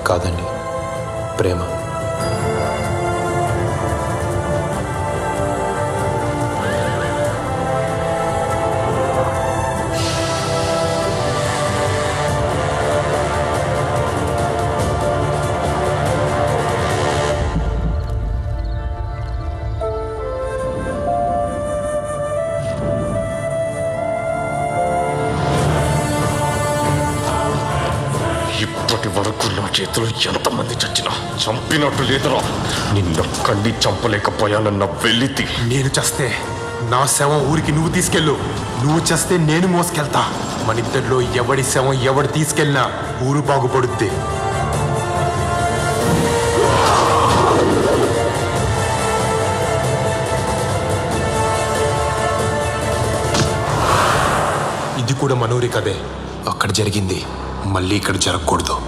కాదండి ప్రేమ ఇప్పటి వరకు నా చేతిలో ఎంతమంది చచ్చినా చంపినట్టు లేదురా నిన్నొక్కడిని చంపలేకపోయానన్న వెలితి నేను చస్తే నా శవం ఊరికి నువ్వు తీసుకెళ్ళు నువ్వు చస్తే నేను మోసుకెళ్తా మనిద్దరిలో ఎవడి శవం ఎవడు తీసుకెళ్ళినా ఊరు బాగుపడుద్ది ఇది కూడా మనూరి కదే అక్కడ జరిగింది మళ్ళీ ఇక్కడ జరగకూడదు